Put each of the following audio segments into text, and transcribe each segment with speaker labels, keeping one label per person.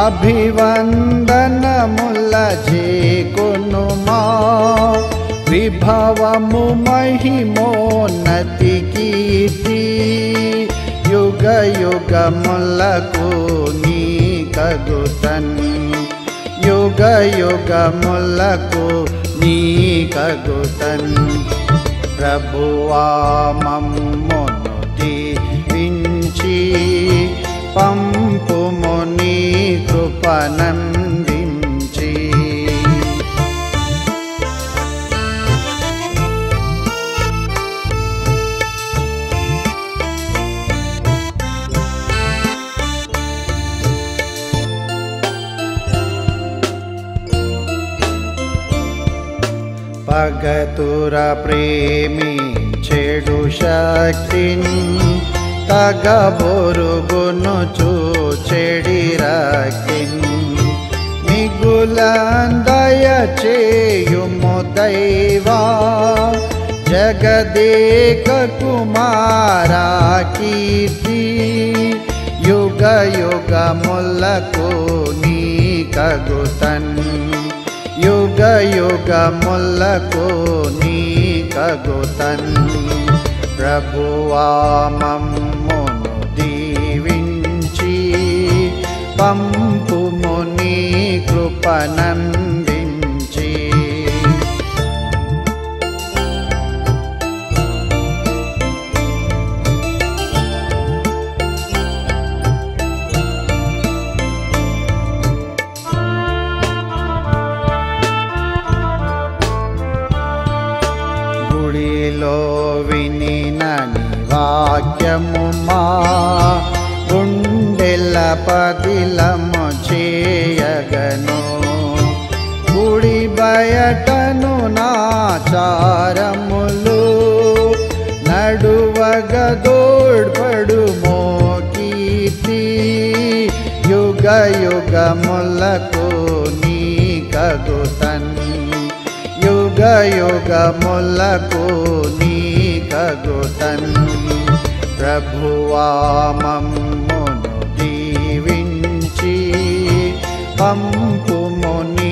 Speaker 1: అభివందనముల చేకొనుమా విభవము మహిమోన్నతి కీర్తి యుగ యుగములకు నీ కగుతన్ యుగ యుగములకు నీ కగుతన్ ప్రభువా మమ్మును దీవించి పంపుము నీ కృపనందించి పగతుర ప్రేమి చెడు శక్తిని తగబొరుగును చూచెడి రక్తిన్ మిగులందయ చేయుము దైవా జగదేక కుమారా కీర్తి యుగ యుగములకు నీ కగుతన్ యుగ యుగములకు నీ కగుతన్ ప్రభువా మమ్మును దీవించి పంపుము నీ కృపనందించి గుడిలో వినినని వాక్యము మా గుండెల పదిలము చేయగను గుడి బయటను నాచారములు నడువగదోడ్పడు మోకీర్తి యుగ యుగములకు నీ కగుతన్ యుగ యుగములకు నీ కగుతన్ ప్రభువా మమ్మును దీవించి పంపుము నీ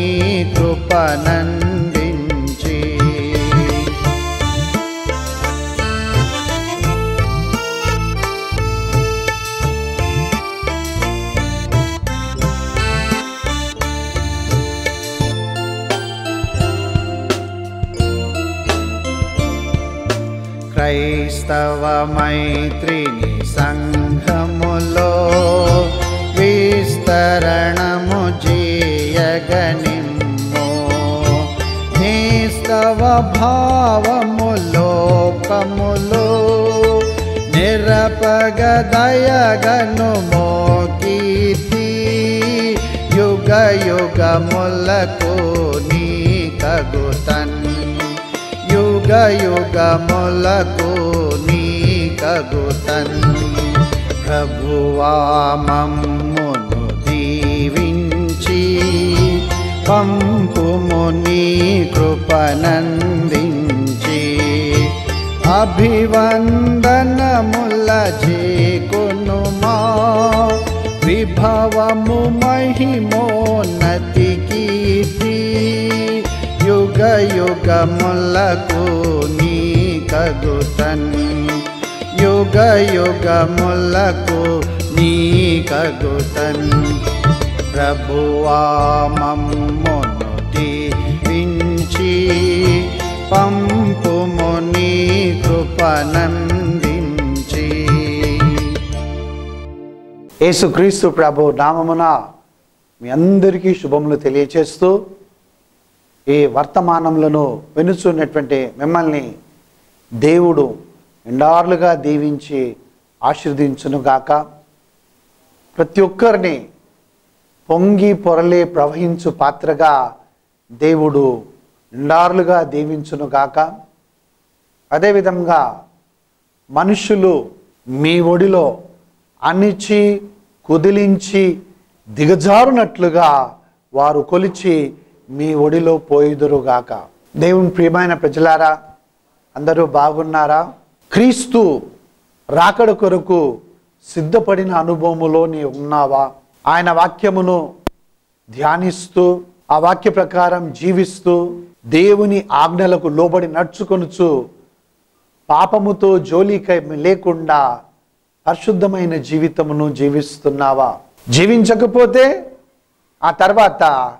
Speaker 1: కృపనందించి క్రైస్తవ మైత్రిని సంఘములో విస్తరణము చేయగనిమ్ము నిస్తవ భావములోకములో నిరపగదయగను మోకీర్తి యుగ యుగములకు నీ కగుతన్ యుగ యుగములకు నీ కగుతన్ ప్రభువా మమ్మును దీవించి పంపుము నీ కృపనందించి అభివందనముల చేకొనుమా విభవము మహిమోన్నతి కీర్తి యుగ యుగములకు నీ కగుతన్ యుగ యుగములకు నీ కగుతన్ ప్రభువా మమ్మును దీవించి పంపుము నీ కృపనందించి యేసుక్రీస్తు ప్రభు నామమున మీ అందరికీ శుభములు తెలియచేస్తూ ఈ వర్తమానములను వినుచున్నటువంటి మిమ్మల్ని దేవుడు ఎండార్లుగా దీవించి ఆశీర్దించునుగాక ప్రతి ఒక్కరిని పొంగి పొరలే ప్రవహించు పాత్రగా దేవుడు నిండార్లుగా దీవించునుగాక అదేవిధంగా మనుషులు మీ ఒడిలో అణిచి కుదిలించి దిగజారునట్లుగా వారు కొలిచి మీ ఒడిలో పోయిదురుగాక దేవుని ప్రియమైన ప్రజలారా అందరూ బాగున్నారా క్రీస్తు రాకడ కొరకు సిద్ధపడిన అనుభవములో నీ ఉన్నావా ఆయన వాక్యమును ధ్యానిస్తూ ఆ వాక్య ప్రకారం జీవిస్తూ దేవుని ఆజ్ఞలకు లోబడి నడుచుకొనుచు పాపముతో జోలిక లేకుండా పరిశుద్ధమైన జీవితమును జీవిస్తున్నావా జీవించకపోతే ఆ తర్వాత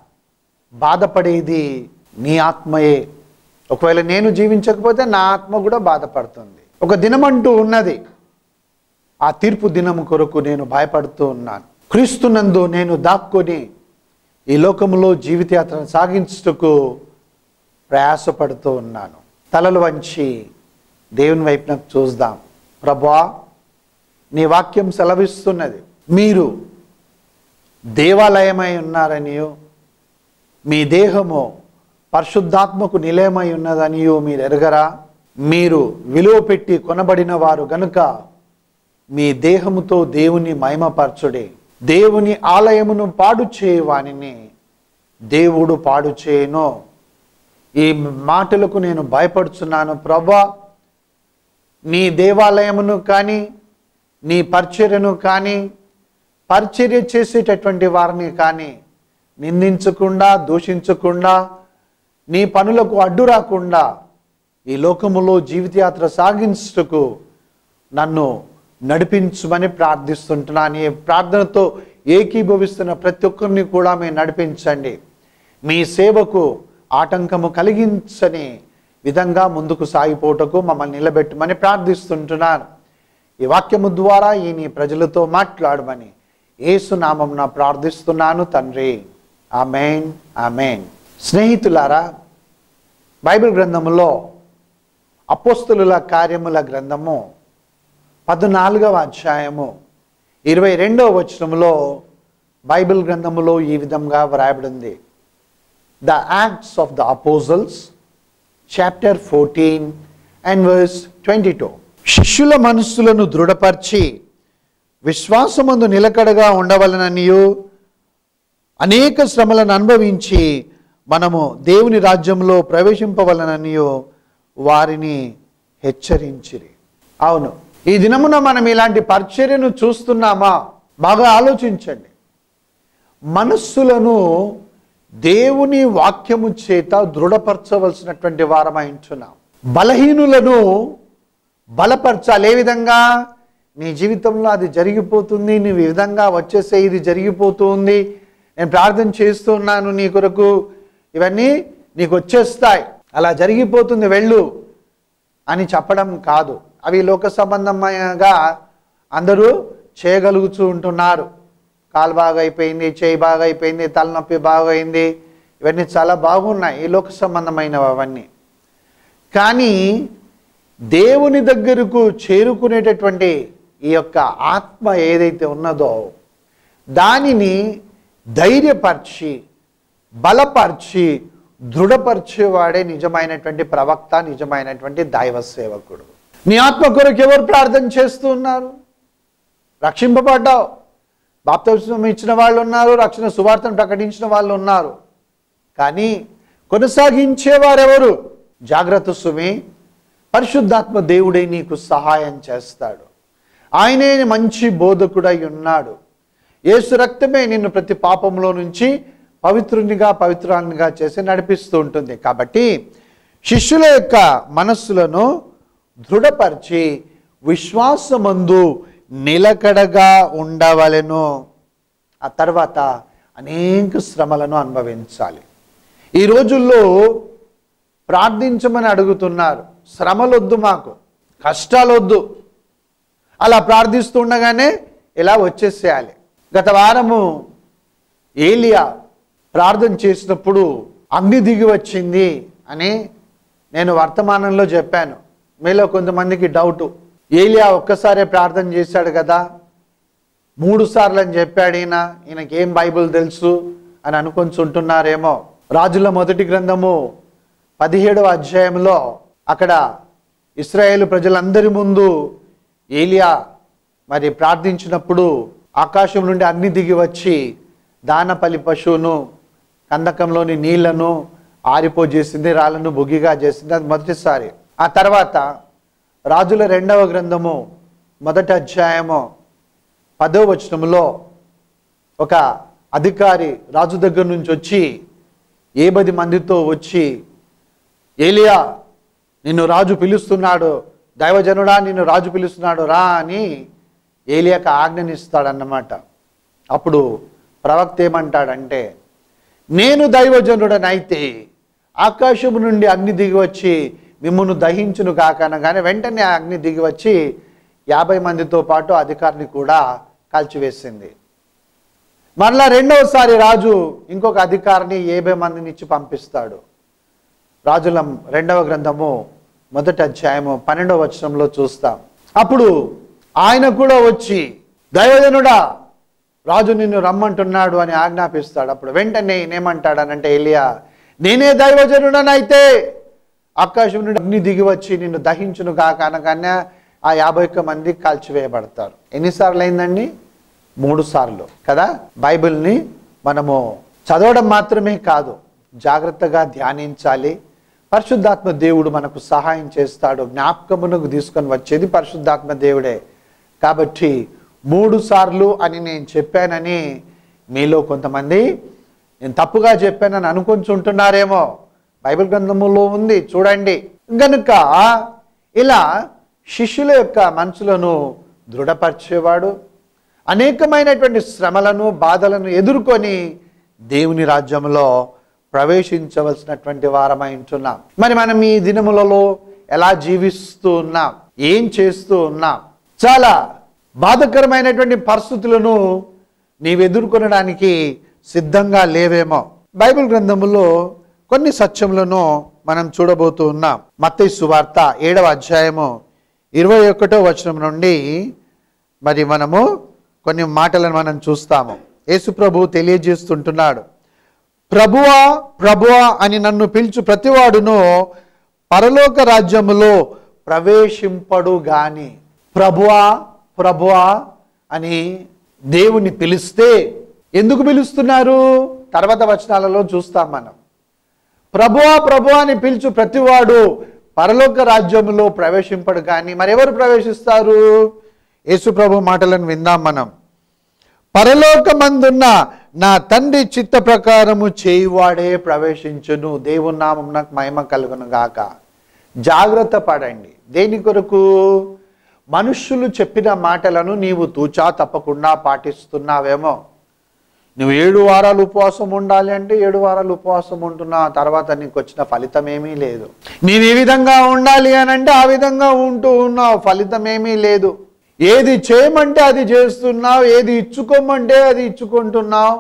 Speaker 1: బాధపడేది నీ ఆత్మయే ఒకవేళ నేను జీవించకపోతే నా ఆత్మ కూడా బాధపడుతుంది ఒక దినమంటూ ఉన్నది ఆ తీర్పు దినము కొరకు నేను భయపడుతూ ఉన్నాను క్రీస్తునందు నేను దాక్కొని ఈ లోకములో జీవితయాత్రను సాగించుటకు ప్రయాసపడుతూ ఉన్నాను తలలు వంచి దేవుని వైపునకు చూద్దాం ప్రభా నీ వాక్యం సెలవిస్తున్నది మీరు దేవాలయమై ఉన్నారనియో మీ దేహము పరిశుద్ధాత్మకు నిలయమై ఉన్నదనియో మీరు ఎరగరా మీరు విలువ పెట్టి కొనబడిన వారు గనుక మీ దేహముతో దేవుని మహిమపరచుడే దేవుని ఆలయమును పాడు చేయవానిని దేవుడు పాడు చేయను ఈ మాటలకు నేను భయపడుచున్నాను ప్రభా నీ దేవాలయమును కానీ నీ పరిచర్యను కానీ పరిచర్య చేసేటటువంటి వారిని కానీ నిందించకుండా దూషించకుండా నీ పనులకు అడ్డు రాకుండా ఈ లోకములో జీవితయాత్ర సాగించుటకు నన్ను నడిపించమని ప్రార్థిస్తుంటున్నాను ఈ ప్రార్థనతో ఏకీభవిస్తున్న ప్రతి ఒక్కరిని కూడా మీరు నడిపించండి మీ సేవకు ఆటంకము కలిగించని విధంగా ముందుకు సాగిపోటకు మమ్మల్ని నిలబెట్టమని ప్రార్థిస్తుంటున్నాను ఈ వాక్యము ద్వారా ఈ నీ ప్రజలతో మాట్లాడమని ఏసునామం ప్రార్థిస్తున్నాను తండ్రి ఆమెన్ ఆమెన్ స్నేహితులారా బైబిల్ గ్రంథములో అపోస్తులుల కార్యముల గ్రంథము పద్నాలుగవ అధ్యాయము ఇరవై రెండవ వచనంలో బైబిల్ గ్రంథములో ఈ విధంగా వ్రాయబడింది the acts of the apostles chapter fourteen and verse twenty two శిష్యుల మనస్సులను దృఢపరిచి విశ్వాసమందు నిలకడగా ఉండవలననియు అనేక శ్రమలను అనుభవించి మనము దేవుని రాజ్యంలో ప్రవేశింపవలననియో వారిని హెచ్చరించిరి అవును ఈ దినమున మనం ఇలాంటి పరిచర్యను చూస్తున్నామా బాగా ఆలోచించండి మనస్సులను దేవుని వాక్యము చేత దృఢపరచవలసినటువంటి వారమై ఉంటున్నాం బలహీనులను బలపరచాలి ఏ విధంగా నీ జీవితంలో అది జరిగిపోతుంది నువ్వు ఈ విధంగా వచ్చేసే ఇది జరిగిపోతుంది నేను ప్రార్థన చేస్తున్నాను నీ కొరకు ఇవన్నీ నీకు వచ్చేస్తాయి అలా జరిగిపోతుంది వెళ్ళు అని చెప్పడం కాదు అవి లోక సంబంధంగా అందరూ చేయగలుగుతూ ఉంటున్నారు కాలు బాగా అయిపోయింది చేయి బాగా అయిపోయింది తలనొప్పి బాగా అయింది ఇవన్నీ చాలా బాగున్నాయి ఈ లోక సంబంధమైనవి అవన్నీ కానీ దేవుని దగ్గరకు చేరుకునేటటువంటి ఈ యొక్క ఆత్మ ఏదైతే ఉన్నదో దానిని ధైర్యపరిచి బలపరిచి దృఢపరిచేవాడే నిజమైనటువంటి ప్రవక్త నిజమైనటువంటి దైవ సేవకుడు నీ ఆత్మ కొరకు ఎవరు ప్రార్థన చేస్తూ ఉన్నారు రక్షింపబడ్డావు బాప్తిస్మం ఇచ్చిన వాళ్ళు ఉన్నారు రక్షణ సువార్తను ప్రకటించిన వాళ్ళు ఉన్నారు కానీ కొనసాగించేవారెవరు జాగ్రత్త సుమి పరిశుద్ధాత్మ దేవుడే నీకు సహాయం చేస్తాడు ఆయనే మంచి బోధకుడై ఉన్నాడు యేసు రక్తమే నిన్ను ప్రతి పాపంలో నుంచి పవిత్రునిగా పవిత్రాన్నిగా చేసి నడిపిస్తూ ఉంటుంది కాబట్టి శిష్యుల యొక్క మనస్సులను దృఢపరిచి విశ్వాసమందు నిలకడగా ఉండవలెను ఆ తర్వాత అనేక శ్రమలను అనుభవించాలి ఈ రోజుల్లో ప్రార్థించమని అడుగుతున్నారు శ్రమలొద్దు మాకు కష్టాలొద్దు అలా ప్రార్థిస్తుండగానే ఇలా వచ్చేసేయాలి గత వారము ఏలియా ప్రార్థన చేసినప్పుడు అగ్ని దిగి వచ్చింది అని నేను వర్తమానంలో చెప్పాను మీలో కొంతమందికి డౌటు ఏలియా ఒక్కసారే ప్రార్థన చేశాడు కదా మూడు సార్లు అని చెప్పాడు ఈయన ఈయనకి ఏం బైబిల్ తెలుసు అని అనుకొంచుంటున్నారేమో రాజుల మొదటి గ్రంథము పదిహేడవ అధ్యాయంలో అక్కడ ఇస్రాయేల్ ప్రజలందరి ముందు ఏలియా మరి ప్రార్థించినప్పుడు ఆకాశం నుండి అగ్ని దిగి వచ్చి దానపల్లి పశువును కందకంలోని నీళ్లను ఆరిపోజేసింది రాళ్ళను బొగ్గిగా చేసింది అది మొదటిసారి ఆ తర్వాత రాజుల రెండవ గ్రంథము మొదటి అధ్యాయము పదో వచనములో ఒక అధికారి రాజు దగ్గర నుంచి వచ్చి ఏ పది మందితో వచ్చి ఏలియా నిన్ను రాజు పిలుస్తున్నాడు దైవజనుడా నిన్ను రాజు పిలుస్తున్నాడు రా అని ఏలియాకి ఆజ్ఞనిస్తాడన్నమాట అప్పుడు ప్రవక్త ఏమంటాడంటే నేను దైవజనుడనైతే ఆకాశము నుండి అగ్ని దిగి వచ్చి మిమ్మల్ని దహించును కాకనగానే వెంటనే ఆ అగ్ని దిగి వచ్చి యాభై మందితో పాటు అధికారిని కూడా కాల్చివేసింది మరలా రెండవసారి రాజు ఇంకొక అధికారిని యాభై మందిని ఇచ్చి పంపిస్తాడు రాజుల రెండవ గ్రంథము మొదటి అధ్యాయము పన్నెండవ వచనంలో చూస్తాం అప్పుడు ఆయన కూడా వచ్చి దైవజనుడా రాజు నిన్ను రమ్మంటున్నాడు అని ఆజ్ఞాపిస్తాడు అప్పుడు వెంటనే నేనేమంటాడనంటే ఎలియా నేనే దైవజనుడనైతే ఆకాశం నుండి అగ్ని దిగి వచ్చి నిన్ను దహించును కాక అనగానే ఆ యాభై ఒక్క మంది కాల్చివేయబడతారు ఎన్నిసార్లు అయిందండి మూడు సార్లు కదా బైబిల్ని మనము చదవడం మాత్రమే కాదు జాగ్రత్తగా ధ్యానించాలి పరిశుద్ధాత్మ దేవుడు మనకు సహాయం చేస్తాడు జ్ఞాపకమునకు తీసుకొని వచ్చేది పరిశుద్ధాత్మ దేవుడే కాబట్టి మూడు సార్లు అని నేను చెప్పానని మీలో కొంతమంది నేను తప్పుగా చెప్పానని అనుకుంటుంటున్నారేమో బైబిల్ గ్రంథములో ఉంది చూడండి గనుక ఇలా శిష్యుల యొక్క మనసులను దృఢపరిచేవాడు అనేకమైనటువంటి శ్రమలను బాధలను ఎదుర్కొని దేవుని రాజ్యంలో ప్రవేశించవలసినటువంటి వారమై ఉంటున్నాం మరి మనం ఈ దినములలో ఎలా జీవిస్తూ ఉన్నాం ఏం చేస్తూ ఉన్నాం చాలా బాధకరమైనటువంటి పరిస్థితులను నీవు ఎదుర్కొనడానికి సిద్ధంగా లేవేమో బైబిల్ గ్రంథములో కొన్ని సత్యములను మనం చూడబోతూ ఉన్నాం మత్తయి సువార్త ఏడవ అధ్యాయము ఇరవై ఒకటో వచనం నుండి మరి మనము కొన్ని మాటలను మనం చూస్తాము యేసు ప్రభు తెలియజేస్తుంటున్నాడు ప్రభువా ప్రభువా అని నన్ను పిలుచు ప్రతివాడును పరలోక రాజ్యములో ప్రవేశింపడు గాని ప్రభువా ప్రభువా అని దేవుని పిలిస్తే ఎందుకు పిలుస్తున్నారు తర్వాత వచనాలలో చూస్తాం మనం ప్రభువా ప్రభువా అని పిలుచు ప్రతివాడు పరలోక రాజ్యములో ప్రవేశింపడు కానీ మరెవరు ప్రవేశిస్తారు యేసు ప్రభు మాటలను విందాం మనం పరలోకమందున్న నా తండ్రి చిత్త ప్రకారము చేయువాడే ప్రవేశించును దేవుని నామం నాకు మహిమ కలుగును గాక జాగ్రత్త పడండి దేని కొరకు మనుష్యులు చెప్పిన మాటలను నీవు తూచా తప్పకుండా పాటిస్తున్నావేమో నువ్వు ఏడు వారాలు ఉపవాసం ఉండాలి అంటే ఏడు వారాలు ఉపవాసం ఉంటున్నా తర్వాత నీకు వచ్చిన ఫలితం ఏమీ లేదు నీవు ఈ విధంగా ఉండాలి అని అంటే ఆ విధంగా ఉంటూ ఉన్నావు ఫలితం ఏమీ లేదు ఏది చేయమంటే అది చేస్తున్నావు ఏది ఇచ్చుకోమంటే అది ఇచ్చుకుంటున్నావు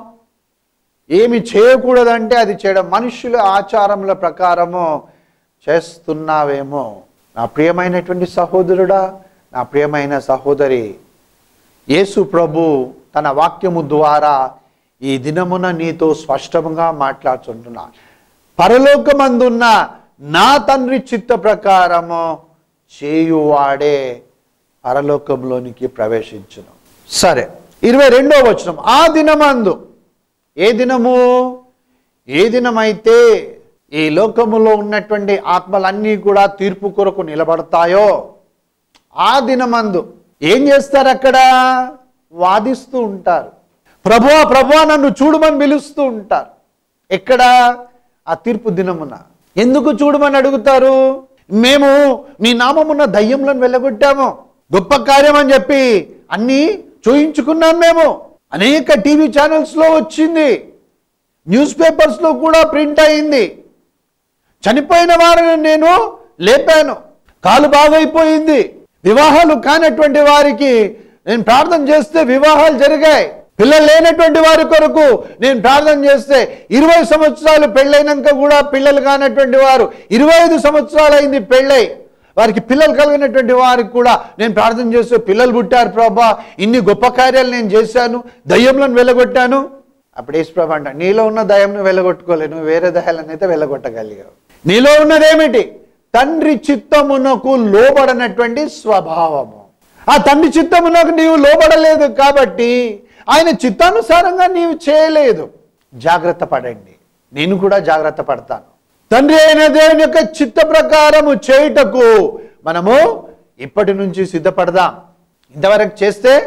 Speaker 1: ఏమి చేయకూడదంటే అది చేయడం మనుషుల ఆచారముల ప్రకారము చేస్తున్నావేమో నా ప్రియమైనటువంటి సహోదరుడా నా ప్రియమైన సహోదరి యేసు ప్రభు తన వాక్యము ద్వారా ఈ దినమున నీతో స్పష్టంగా మాట్లాడుతుంటున్నా పరలోకమందున్న నా తండ్రి చిత్త ప్రకారము చేయువాడే పరలోకంలోనికి ప్రవేశించును సరే ఇరవై రెండో వచనం ఆ దినమందు ఏ దినము ఏ దినమైతే ఈ లోకములో ఉన్నటువంటి ఆత్మలన్నీ కూడా తీర్పు కొరకు నిలబడతాయో ఆ దినమందు ఏం చేస్తారు అక్కడ వాదిస్తూ ఉంటారు ప్రభువా ప్రభువా నన్ను చూడమని పిలుస్తూ ఉంటారు ఎక్కడ ఆ తీర్పు దినమున ఎందుకు చూడమని అడుగుతారు మేము నీ నామమున్న దయ్యములను వెళ్ళగొట్టాము గొప్ప కార్యం అని చెప్పి అన్నీ చూయించుకున్నాం మేము అనేక టీవీ ఛానల్స్లో వచ్చింది న్యూస్ పేపర్స్లో కూడా ప్రింట్ అయింది చనిపోయిన వారిని నేను లేపాను కాలు బాగైపోయింది వివాహాలు కానటువంటి వారికి నేను ప్రార్థన చేస్తే వివాహాలు జరిగాయి పిల్లలు లేనటువంటి వారి కొరకు నేను ప్రార్థన చేస్తే ఇరవై సంవత్సరాలు పెళ్ళైనాక కూడా పిల్లలు కానటువంటి వారు ఇరవై ఐదు సంవత్సరాలు అయింది పెళ్ళై వారికి పిల్లలు కలిగినటువంటి వారికి కూడా నేను ప్రార్థన చేస్తే పిల్లలు పుట్టారు ప్రభా ఇన్ని గొప్ప కార్యాలు నేను చేశాను దయ్యంలను వెళ్ళగొట్టాను అప్పుడు యేసు ప్రభా అంట నీలో ఉన్న దయంను వెళ్ళగొట్టుకోలే నువ్వు వేరే దయాలను అయితే వెళ్ళగొట్టగలిగావు నీలో ఉన్నదేమిటి తండ్రి చిత్తమునకు లోబడనటువంటి స్వభావము ఆ తండ్రి చిత్తమునకు నీవు లోబడలేదు కాబట్టి ఆయన చిత్తానుసారంగా నీవు చేయలేదు జాగ్రత్త పడండి నేను కూడా జాగ్రత్త పడతాను తండ్రి అయిన దేవుని యొక్క చిత్త ప్రకారము చేయుటకు మనము ఇప్పటి నుంచి సిద్ధపడదాం ఇంతవరకు చేస్తే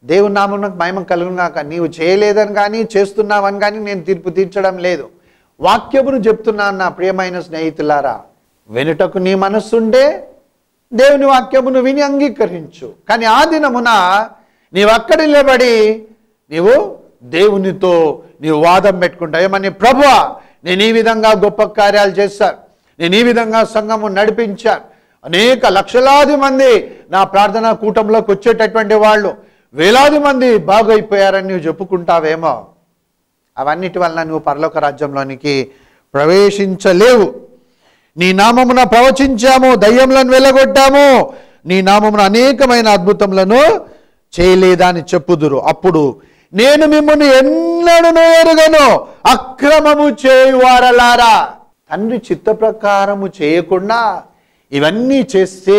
Speaker 1: దేవుని నామమునకు మహిమ కలుగుగాక నీవు చేయలేదని కానీ చేస్తున్నావని కానీ నేను తీర్పు తీర్చడం లేదు వాక్యమును చెప్తున్నాను నా ప్రియమైన స్నేహితులారా వెనుటకు నీ మనస్సుండే దేవుని వాక్యమును విని అంగీకరించు కానీ ఆ దినమున నీవు అక్కడ నిలబడి నీవు దేవునితో నీవు వాదం పెట్టుకుంటావు ఏమని ప్రభువా నేను ఈ విధంగా గొప్ప కార్యాలు చేశాను నేను ఈ విధంగా సంఘము నడిపించాను అనేక లక్షలాది మంది నా ప్రార్థనా కూటంలోకి వచ్చేటటువంటి వాళ్ళు వేలాది మంది బాగైపోయారని నువ్వు చెప్పుకుంటావేమో అవన్నిటి వలన నువ్వు పరలోక రాజ్యంలోనికి ప్రవేశించలేవు నీ నామమున ప్రవచించాము దయ్యములను వెళ్ళగొట్టాము నీ నామమున అనేకమైన అద్భుతములను చేయలేదా అని చెప్పుదురు అప్పుడు నేను మిమ్మల్ని ఎన్నడూ ఎరుగను అక్రమము చేయువారలారా తండ్రి చిత్త ప్రకారము చేయకుండా ఇవన్నీ చేస్తే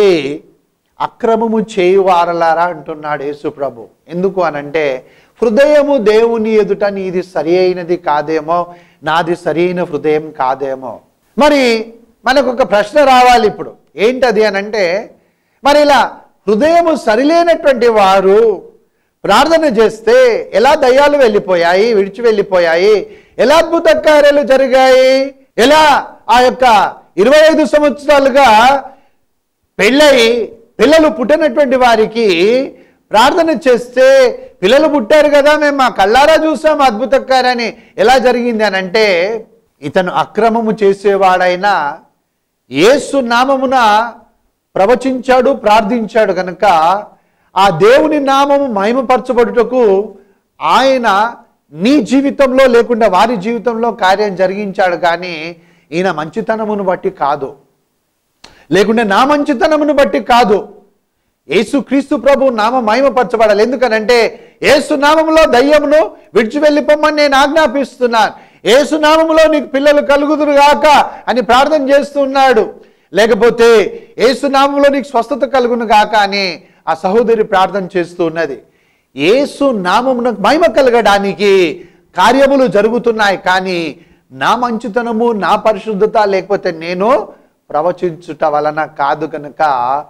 Speaker 1: అక్రమము చేయువారలారా అంటున్నాడు యేసు ప్రభు ఎందుకు అనంటే హృదయము దేవుని ఎదుట నీది సరి అయినది కాదేమో నాది సరైన హృదయం కాదేమో మరి మనకు ఒక ప్రశ్న రావాలి ఇప్పుడు ఏంటది అనంటే మరి ఇలా హృదయము సరిలేనటువంటి వారు ప్రార్థన చేస్తే ఎలా దయ్యాలు వెళ్ళిపోయాయి విడిచి వెళ్ళిపోయాయి ఎలా అద్భుత కార్యాలు జరిగాయి ఎలా ఆ యొక్క ఇరవై ఐదు సంవత్సరాలుగా పెళ్ళై పిల్లలు పుట్టినటువంటి వారికి ప్రార్థన చేస్తే పిల్లలు పుట్టారు కదా మేము మా కళ్ళారా చూసాం అద్భుత కార్యాన్ని ఎలా జరిగింది అని అంటే ఇతను అక్రమము చేసేవాడైనా యేసు నామమున ప్రవచించాడు ప్రార్థించాడు కనుక ఆ దేవుని నామము మహిమపరచబడుటకు ఆయన నీ జీవితంలో లేకుండా వారి జీవితంలో కార్యం జరిగించాడు కానీ ఈయన మంచితనమును బట్టి కాదు లేకుంటే నా మంచితనమును బట్టి కాదు యేసుక్రీస్తు ప్రభు నామ మహిమపరచబడాలి ఎందుకనంటే యేసు నామములో దయ్యమును విడిచి వెళ్ళిపోమని నేను ఆజ్ఞాపిస్తున్నాను యేసు నామములో నీకు పిల్లలు కలుగుదురు గాక అని ప్రార్థన చేస్తున్నాడు లేకపోతే యేసు నామములో నీకు స్వస్థత కలుగును గాక అని ఆ సహోదరి ప్రార్థన చేస్తూ ఉన్నది యేసు నామమునకు మహిమ కలగడానికి కార్యములు జరుగుతున్నాయి కానీ నా మంచితనము నా పరిశుద్ధత లేకపోతే నేను ప్రవచించుట వలన కాదు కనుక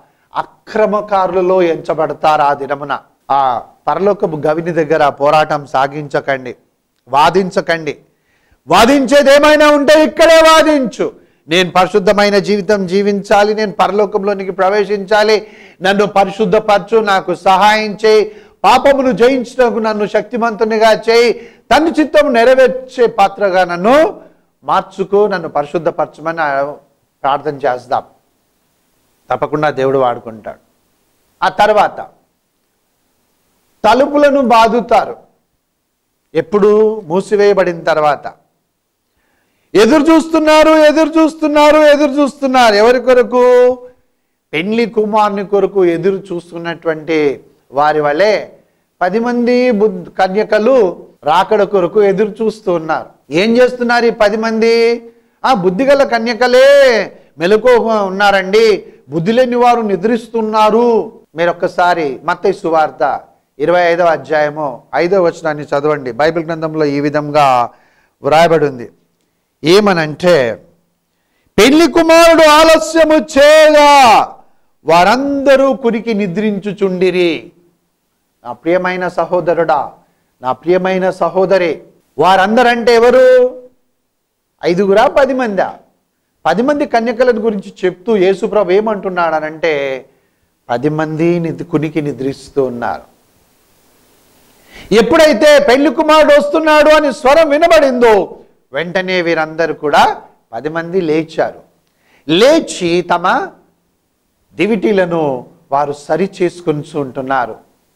Speaker 1: అక్రమకారులలో ఎంచబడతారు ఆ దినమున ఆ పరలోకపు గవిని దగ్గర పోరాటం సాగించకండి వాదించకండి వాదించేది ఏమైనా ఉంటే ఇక్కడే వాదించు నేను పరిశుద్ధమైన జీవితం జీవించాలి నేను పరలోకంలోనికి ప్రవేశించాలి నన్ను పరిశుద్ధపరచు నాకు సహాయం చేయి పాపమును జయించడానికి నన్ను శక్తిమంతునిగా చేయి తన చిత్తం నెరవేర్చే పాత్రగా నన్ను మార్చుకో నన్ను పరిశుద్ధపరచమని ప్రార్థన చేద్దాం తప్పకుండా దేవుడు వాడుకుంటాడు ఆ తర్వాత తలుపులను బాదుతారు ఎప్పుడు మూసివేయబడిన తర్వాత ఎదురు చూస్తున్నారు ఎదురు చూస్తున్నారు ఎదురు చూస్తున్నారు ఎవరి కొరకు పెండ్లి కుమారుని కొరకు ఎదురు చూస్తున్నటువంటి వారి వలె పది మంది బుద్ధ కన్యకలు రాకడ కొరకు ఎదురు చూస్తూ ఉన్నారు ఏం చేస్తున్నారు ఈ పది మంది ఆ బుద్ధిగల కన్యకలే మెలకు ఉన్నారండి బుద్ధి లేని వారు నిద్రిస్తున్నారు మీరు ఒక్కసారి మత్తయి సువార్త ఇరవై ఐదవ అధ్యాయము ఐదవ వచనాన్ని చదవండి బైబిల్ గ్రంథంలో ఈ విధంగా వ్రాయబడి ఉంది ఏమనంటే పెళ్లి కుమారుడు ఆలస్యము చేయగా వారందరూ కురికి నిద్రించుచుండిరి నా ప్రియమైన సహోదరుడా నా ప్రియమైన సహోదరి వారందరంటే ఎవరు ఐదుగురా పది మందా పది మంది కన్యకల గురించి చెప్తూ యేసుప్రభు ఏమంటున్నాడనంటే పది మంది నిద్ర కునికి నిద్రిస్తూ ఉన్నారు ఎప్పుడైతే పెళ్లి కుమారుడు వస్తున్నాడు అని స్వరం వినబడిందో వెంటనే వీరందరూ కూడా పది మంది లేచారు లేచి తమ దివిటీలను వారు సరి చేసుకుని ఉంటున్నారు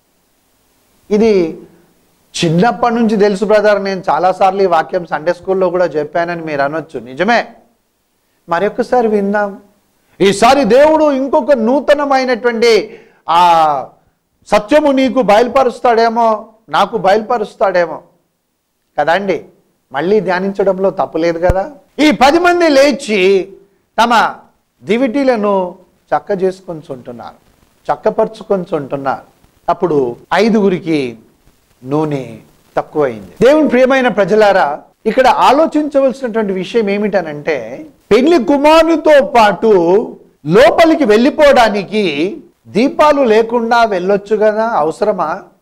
Speaker 1: ఇది చిన్నప్పటి నుంచి తెలుసు బ్రదర్ నేను చాలాసార్లు ఈ వాక్యం సండే స్కూల్లో కూడా చెప్పానని మీరు అనొచ్చు నిజమే మరొకసారి విందాం ఈసారి దేవుడు ఇంకొక నూతనమైనటువంటి ఆ సత్యము నీకు బయలుపరుస్తాడేమో నాకు బయలుపరుస్తాడేమో కదండి మళ్ళీ ధ్యానించడంలో తప్పులేదు కదా ఈ పది మంది లేచి తమ దివిటీలను చక్క చేసుకొని ఉంటున్నారు చక్కపరుచుకొని ఉంటున్నారు అప్పుడు ఐదుగురికి నూనె తక్కువైంది దేవుని ప్రియమైన ప్రజలారా ఇక్కడ ఆలోచించవలసినటువంటి విషయం ఏమిటనంటే పెళ్లి కుమారునితో పాటు లోపలికి వెళ్ళిపోవడానికి దీపాలు లేకుండా వెళ్ళొచ్చు కదా అవసరమా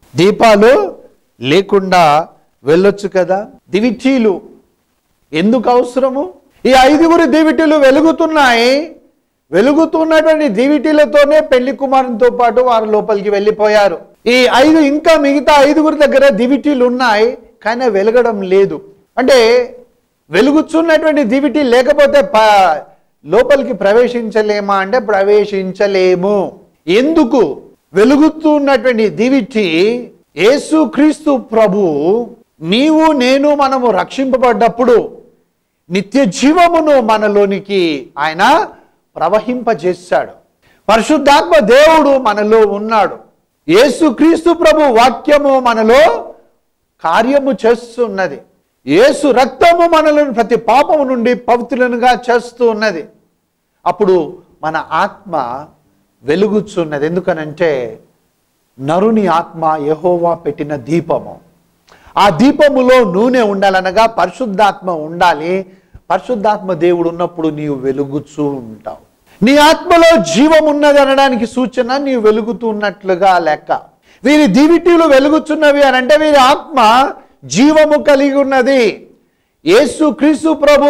Speaker 1: దీపాలు లేకుండా వెళ్ళొచ్చు కదా దివిటీలు ఎందుకు అవసరము ఈ ఐదుగురు దివిటీలు వెలుగుతున్నాయి వెలుగుతున్నటువంటి దివిటీలతోనే పెళ్లి కుమారునితో పాటు వారు లోపలికి వెళ్ళిపోయారు ఈ ఐదు ఇంకా మిగతా ఐదుగురి దగ్గర దివిటీలు ఉన్నాయి కానీ అవి వెలగడం లేదు అంటే వెలుగుతున్నటువంటి దివిటీ లేకపోతే ప లోపలికి ప్రవేశించలేమా అంటే ప్రవేశించలేము ఎందుకు వెలుగుతున్నటువంటి దివిటి యేసుక్రీస్తు ప్రభు నీవు నేను మనము రక్షింపబడ్డప్పుడు నిత్య జీవమును మనలోనికి ఆయన ప్రవహింపజేశాడు పరిశుద్ధాత్మ దేవుడు మనలో ఉన్నాడు యేసుక్రీస్తు ప్రభు వాక్యము మనలో కార్యము చేస్తున్నది యేసు రక్తము మనలను ప్రతి పాపము నుండి పవిత్రులనుగా చేస్తూ ఉన్నది అప్పుడు మన ఆత్మ వెలుగుచున్నది ఎందుకనంటే నరుని ఆత్మ యహోవా పెట్టిన దీపము ఆ దీపములో నూనె ఉండాలనగా పరిశుద్ధాత్మ ఉండాలి పరిశుద్ధాత్మ దేవుడు ఉన్నప్పుడు నీవు వెలుగుచూ ఉంటావు నీ ఆత్మలో జీవం ఉన్నది అనడానికి సూచన నీవు వెలుగుతూ ఉన్నట్లుగా లెక్క వీరి దివిటీలు వెలుగుచున్నవి అని అంటే వీరి ఆత్మ జీవము కలిగి ఉన్నది యేసు క్రీస్తు ప్రభు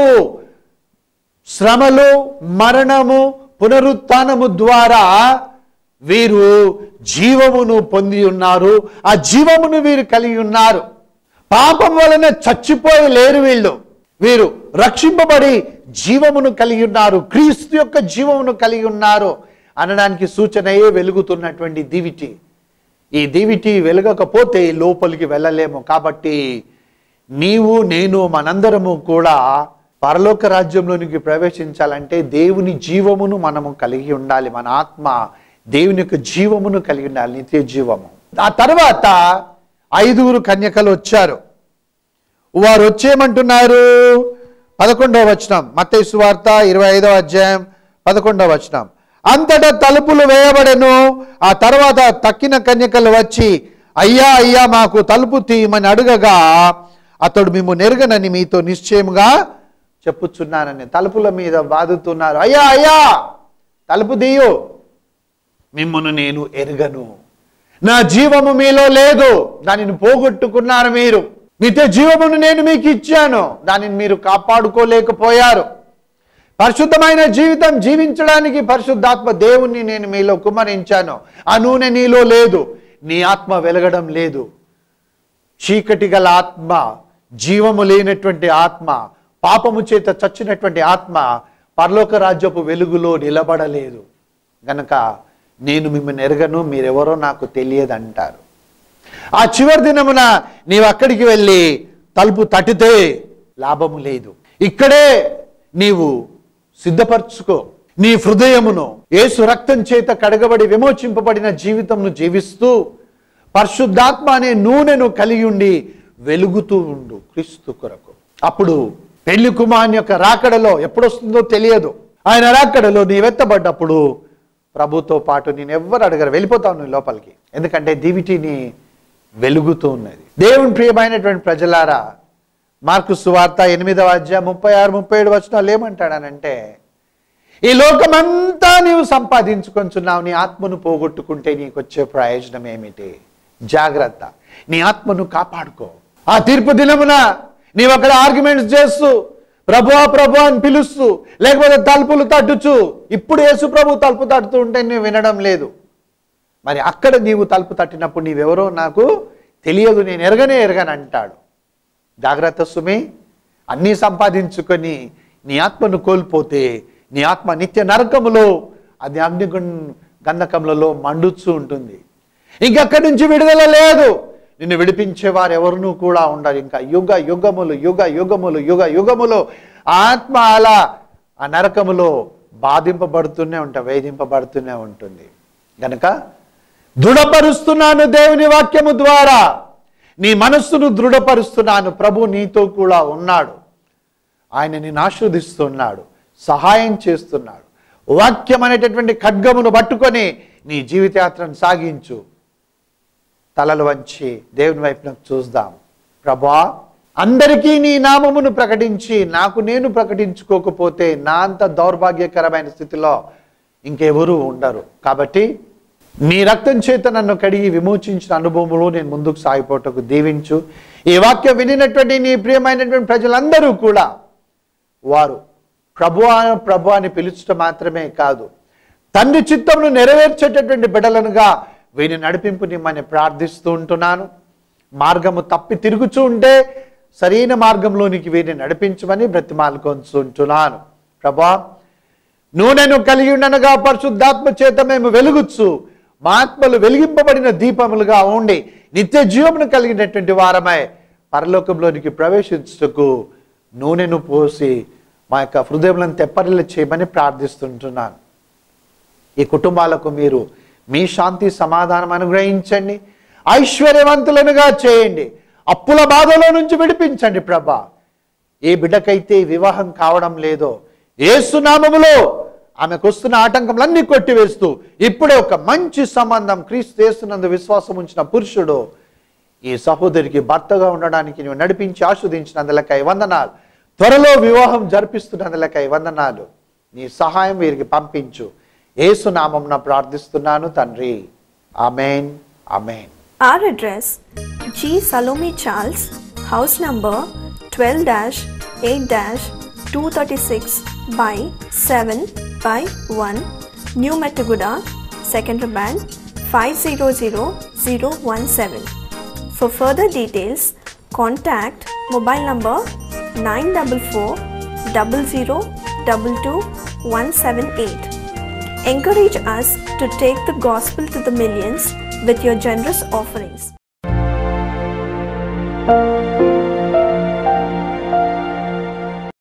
Speaker 1: శ్రమలు మరణము పునరుత్నము ద్వారా వీరు జీవమును పొంది ఉన్నారు ఆ జీవమును వీరు కలిగి ఉన్నారు పాపం వలన చచ్చిపోయి లేరు వీళ్ళు వీరు రక్షింపబడి జీవమును కలిగి ఉన్నారు క్రీస్తు యొక్క జీవమును కలిగి ఉన్నారు అనడానికి సూచనయే వెలుగుతున్నటువంటి దివిటి ఈ దివిటి వెలగకపోతే లోపలికి వెళ్ళలేము కాబట్టి నీవు నేను మనందరము కూడా పరలోక రాజ్యంలోనికి ప్రవేశించాలంటే దేవుని జీవమును మనము కలిగి ఉండాలి మన ఆత్మ దేవుని యొక్క జీవమును కలిగి ఉండాలి నిత్య జీవము ఆ తర్వాత ఐదుగురు కన్యకలు వచ్చారు వారు వచ్చేయమంటున్నారు పదకొండవ వచనం మత్తయి సువార్త ఇరవై ఐదవ అధ్యాయం పదకొండవ వచనం అంతటా తలుపులు వేయబడెను ఆ తర్వాత తక్కిన కన్యకలు వచ్చి అయ్యా అయ్యా మాకు తలుపు తీయమని అడగగా అతడు మేము నెరగనని మీతో నిశ్చయముగా చెప్పుచున్నానని తలుపుల మీద బాదుతున్నారు అయ్యా అయ్యా తలుపు తీయు మిమ్మను నేను ఎరగను నా జీవము మీలో లేదు దానిని పోగొట్టుకున్నారు మీరు నిత్య జీవమును నేను మీకు ఇచ్చాను దానిని మీరు కాపాడుకోలేకపోయారు పరిశుద్ధమైన జీవితం జీవించడానికి పరిశుద్ధాత్మ దేవుణ్ణి నేను మీలో కుమ్మరించాను ఆ నూనె నీలో లేదు నీ ఆత్మ వెలగడం లేదు చీకటి గల ఆత్మ జీవము లేనటువంటి ఆత్మ పాపము చేత చచ్చినటువంటి ఆత్మ పరలోక రాజ్యపు వెలుగులో నిలబడలేదు గనక నేను మిమ్మల్ని ఎరగను మీరెవరో నాకు తెలియదు అంటారు ఆ చివరి దినమున నీవు అక్కడికి వెళ్ళి తలుపు తట్టితే లాభము లేదు ఇక్కడే నీవు సిద్ధపరచుకో నీ హృదయమును యేసు రక్తం చేత కడగబడి విమోచింపబడిన జీవితంను జీవిస్తూ పరిశుద్ధాత్మ అనే నూనెను కలిగి ఉండి వెలుగుతూ ఉండు క్రీస్తు కొరకు అప్పుడు పెళ్లి కుమారుని యొక్క రాకడలో ఎప్పుడొస్తుందో తెలియదు ఆయన రాకడలో నీవెత్తబడ్డప్పుడు ప్రభుతో పాటు నేను ఎవ్వరు అడగరు వెళ్ళిపోతావు నువ్వు లోపలికి ఎందుకంటే దివిటిని వెలుగుతూ ఉన్నది దేవుని ప్రియమైనటువంటి ప్రజలారా మార్కు సువార్త ఎనిమిదవ అధ్యాయం ముప్పై ఆరు ముప్పై ఏడు వచనాలు ఏమంటాడనంటే ఈ లోకమంతా నీవు సంపాదించుకొంచున్నావు నీ ఆత్మను పోగొట్టుకుంటే నీకు వచ్చే ప్రయోజనం ఏమిటి జాగ్రత్త నీ ఆత్మను కాపాడుకో ఆ తీర్పు దినమున నీవు అక్కడ ఆర్గ్యుమెంట్స్ చేస్తూ ప్రభువా ప్రభు అని పిలుస్తూ లేకపోతే తలుపులు తట్టుచు ఇప్పుడు యేసు ప్రభు తలుపు తట్టుతూ ఉంటే నువ్వు వినడం లేదు మరి అక్కడ నీవు తలుపు తట్టినప్పుడు నీవెవరో నాకు తెలియదు నేను ఎరగనే ఎరగని అంటాడు జాగ్రత్త సుమి అన్నీ సంపాదించుకొని నీ ఆత్మను కోల్పోతే నీ ఆత్మ నిత్య నరకములో అది అగ్ని గంధకములలో మండుచూ ఉంటుంది ఇంకక్కడి నుంచి విడుదల లేదు నిన్ను విడిపించేవారు ఎవరునూ కూడా ఉండరు ఇంకా యుగ యుగములు యుగ యుగములు యుగ యుగములు ఆత్మ అలా ఆ నరకములో బాధింపబడుతూనే ఉంటా వేధింపబడుతూనే ఉంటుంది గనక దృఢపరుస్తున్నాను దేవుని వాక్యము ద్వారా నీ మనస్సును దృఢపరుస్తున్నాను ప్రభు నీతో కూడా ఉన్నాడు ఆయన నిన్ను ఆశీర్వదిస్తున్నాడు సహాయం చేస్తున్నాడు వాక్యం అనేటటువంటి ఖడ్గమును పట్టుకొని నీ జీవితయాత్రను సాగించు తలలు వంచి దేవుని వైపునకు చూద్దాం ప్రభా అందరికీ నీ నామమును ప్రకటించి నాకు నేను ప్రకటించుకోకపోతే నా అంత దౌర్భాగ్యకరమైన స్థితిలో ఇంకెవరూ ఉండరు కాబట్టి నీ రక్తం చేత నన్ను కడిగి విమోచించిన అనుభవంలో నేను ముందుకు సాగిపోటకు దీవించు ఈ వాక్యం వినినటువంటి నీ ప్రియమైనటువంటి ప్రజలందరూ కూడా వారు ప్రభు ప్రభు అని పిలుచడం మాత్రమే కాదు తండ్రి చిత్తమును నెరవేర్చేటటువంటి బిడ్డలనుగా వీని నడిపింపు నిమ్మని ప్రార్థిస్తూ ఉంటున్నాను మార్గము తప్పి తిరుగుచూ ఉంటే సరైన మార్గంలోనికి వీరిని నడిపించమని బ్రతిమాలుకొంచు ఉంటున్నాను ప్రభా నూనెను కలిగి ఉండనగా పరిశుద్ధాత్మ చేత మేము వెలుగుచ్చు మా ఆత్మలు వెలిగింపబడిన దీపములుగా ఉండి నిత్య జీవమును కలిగినటువంటి వారమై పరలోకంలోనికి ప్రవేశించుటకు నూనెను పోసి మా యొక్క హృదయములను తెప్పరిల్ల చేయమని ప్రార్థిస్తుంటున్నాను ఈ కుటుంబాలకు మీరు మీ శాంతి సమాధానం అనుగ్రహించండి ఐశ్వర్యవంతులనుగా చేయండి అప్పుల బాధలో నుంచి విడిపించండి ప్రభా ఏ బిడ్డకైతే వివాహం కావడం లేదో ఏసునామములో ఆమెకు వస్తున్న ఆటంకములన్నీ కొట్టివేస్తూ ఇప్పుడే ఒక మంచి సంబంధం క్రీస్తు యేసునందు విశ్వాసం ఉంచిన పురుషుడు ఈ సహోదరికి భర్తగా ఉండడానికి నువ్వు నడిపించి ఆస్వాదించినందులకై వందనాలు త్వరలో వివాహం జరిపిస్తున్నందులకై వందనాలు నీ సహాయం వీరికి పంపించు ఏసునామం ప్రార్థిస్తున్నాను తండ్రి amen amen
Speaker 2: Our address G. Salome Charles, house number 12 8 236 by 7 by 1, New Metaguda, Secondary Band 500017. For further details, contact mobile number 944 0022 178. Encourage us to take the gospel to the millions with your generous offerings.